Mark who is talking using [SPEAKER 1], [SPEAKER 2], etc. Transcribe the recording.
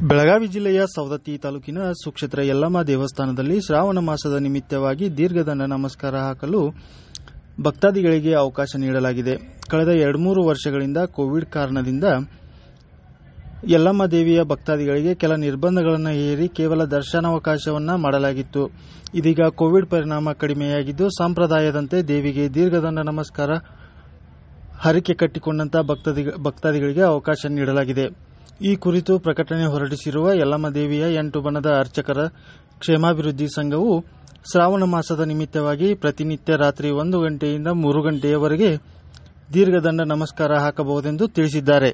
[SPEAKER 1] ಬೆಳಗಾವಿ ಜಿಲ್ಲೆಯ ಸವದತ್ತಿ ತಾಲೂಕಿನ ಸುಕ್ಷೇತ್ರ ಯಲ್ಲಮ್ಮ ದೇವಸ್ಥಾನದಲ್ಲಿ ಶ್ರಾವಣ ಮಾಸದ ನಿಮಿತ್ತವಾಗಿ ದೀರ್ಘದಂಡ ನಮಸ್ಕಾರ ಹಾಕಲು ಭಕ್ತಾದಿಗಳಿಗೆ ಅವಕಾಶ ನೀಡಲಾಗಿದೆ ಕಳೆದ ಎರಡ್ಮೂರು ವರ್ಷಗಳಿಂದ ಕೋವಿಡ್ ಕಾರಣದಿಂದ ಯಲ್ಲಮ್ಮ ದೇವಿಯ ಭಕ್ತಾದಿಗಳಿಗೆ ಕೆಲ ನಿರ್ಬಂಧಗಳನ್ನು ಹೇರಿ ಕೇವಲ ದರ್ಶನಾವಕಾಶವನ್ನ ಮಾಡಲಾಗಿತ್ತು ಇದೀಗ ಕೋವಿಡ್ ಪರಿಣಾಮ ಕಡಿಮೆಯಾಗಿದ್ದು ಸಂಪ್ರದಾಯದಂತೆ ದೇವಿಗೆ ದೀರ್ಘದಂಡ ನಮಸ್ಕಾರ ಹರಕೆ ಕಟ್ಟಿಕೊಂಡಂತ ಭಕ್ತಾದಿ- ಭಕ್ತಾದಿಗಳಿಗೆ ಅವಕಾಶ ನೀಡಲಾಗಿದೆ ಈ ಕುರಿತು ಪ್ರಕಟಣೆ ಹೊರಡಿಸಿರುವ ಯಲ್ಲಮ್ಮ ದೇವಿಯ ಎಂಟು ಬಣದ ಅರ್ಚಕರ ಕ್ಷೇಮಾಭಿವೃದ್ಧಿ ಸಂಘವು ಶ್ರಾವಣ ಮಾಸದ ನಿಮಿತ್ತವಾಗಿ ಪ್ರತಿನಿತ್ಯ ರಾತ್ರಿ ಒಂದು ಗಂಟೆಯಿಂದ ಮೂರು ಗಂಟೆಯವರೆಗೆ ದೀರ್ಘದಂಡ ನಮಸ್ಕಾರ ಹಾಕಬಹುದೆಂದು ತಿಳಿಸಿದ್ದಾರೆ